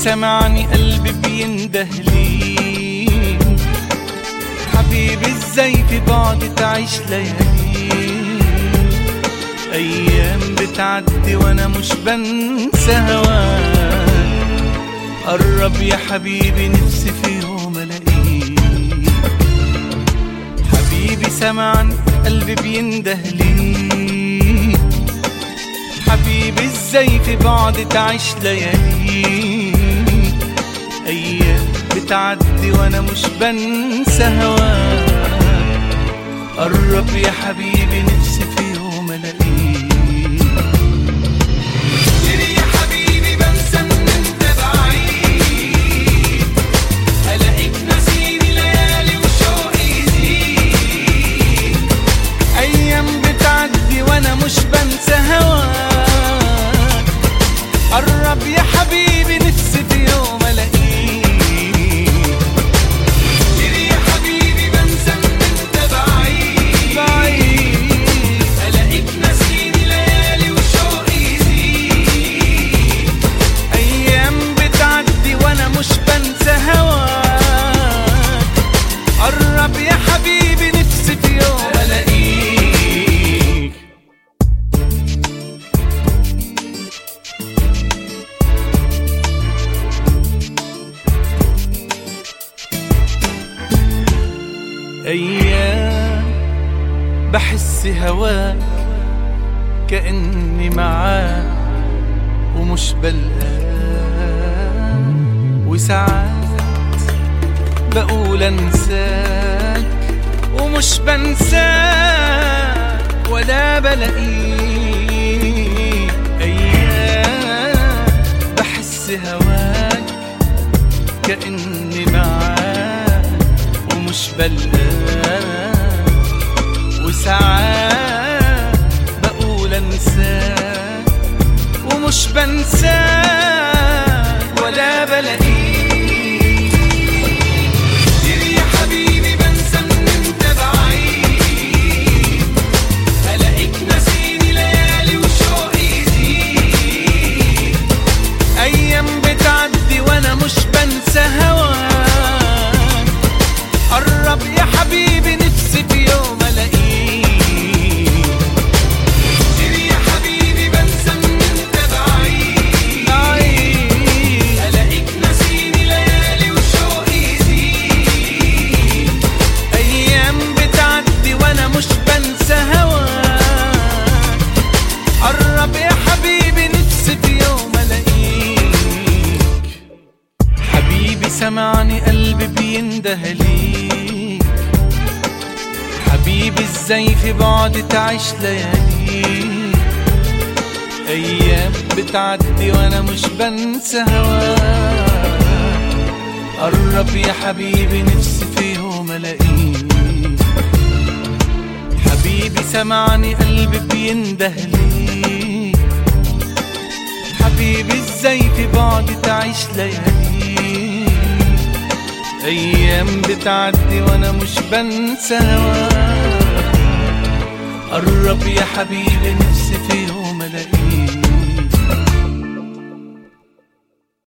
سمعني قلبي بينده ليك حبيبي ازاي في بعد تعيش ليالي ايام بتعدي وانا مش بنسى هواك قرب يا حبيبي نفسي في يوم الاقيك حبيبي سمعني قلبي بينده ليك حبيبي ازاي في بعد تعيش ليالي ايام بتعدي وانا مش بنسى هواك قرب يا حبيبي نفسي في يوم الاقيك ليه يا حبيبي بنسى ان انت بعيد الاقيك ناسيني ليالي وشوقي يزيد ايام بتعدي وانا مش بنسى هواك قرب يا حبيبي نفسي في يوم الاقيك ليه يا حبيبي بنسى ان انت بعيد بعيد الاقيك ناسيني ليالي وشوقي يزيد ايام بتعدي وانا مش بنسى هواك قرب يا حبيبي نفسي في يوم الاقيك ايام بحس هواك كاني معاك ومش بلقاك وساعات بقول انساك ومش بنساك ولا بلاقيك ايام بحس هواك كاني معاك ومش بلقاك وساعات بقول انساك ومش بنساك ولا بلاقيك ليه يا حبيبي بنسى ان انت بعيد الاقيك ناسيني ليالي وشوقي يزيد ايام بتعدي وانا مش بنسى هواك قرب يا حبيبي نفسي في يوم الاقيك ليه يا حبيبي بنسى ان انت بعيد بعيد الاقيك ناسيني ليالي وشوقي يزيد ايام بتعدي وانا مش بنسى هواك قرب يا حبيبي نفسي في يوم الاقيك حبيبي سمعني قلبي بينده ليك حبيبي ازاي في بعد تعيش ليالي ايام بتعدي وانا مش بنسى هواك قرب يا حبيبي نفسي في يوم الاقيك حبيبي سمعني قلبي بينده ليك حبيبي ازاي في بعد تعيش ليالي ايام بتعدي وانا مش بنسى هواك قرب يا حبيبي نفسي في يوم الاقيك